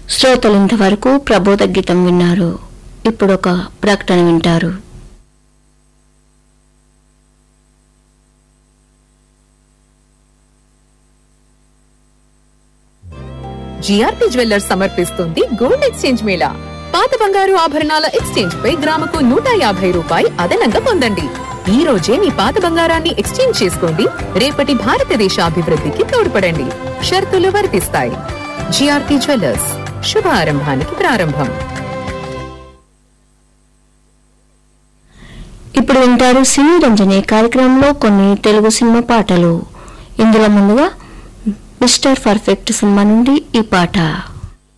శ్రోతలు ఇంతవరకు ప్రబోధ గీతం విన్నారు ఇప్పుడు ఒక ప్రకటన వింటారు జిఆర్పి జ్యువెల్లర్స్ సమర్పిస్తుంది గోల్డ్ ఎక్స్చేంజ్ మేళా పాత బంగారు ఆభరణాల ఎక్స్చేంజ్ పై గ్రాముకు నూట యాభై రూపాయి అదనంగా పొందండి ఈ రోజే మీ పాత బంగారాన్ని ఎక్స్చేంజ్ చేసుకోండి రేపటి భారతదేశ అభివృద్ధికి తోడ్పడండి షరతులు వర్తిస్తాయి జిఆర్పి జ్యువెల్లర్స్ శుభారంభానికి ప్రారంభం ఇప్పుడు వింటారు సినీ రంజని కార్యక్రమంలో కొన్ని తెలుగు సినిమా పాటలు ఇందులో ముందుగా మిస్టర్ పర్ఫెక్ట్ సినిమా నుండి ఈ పాట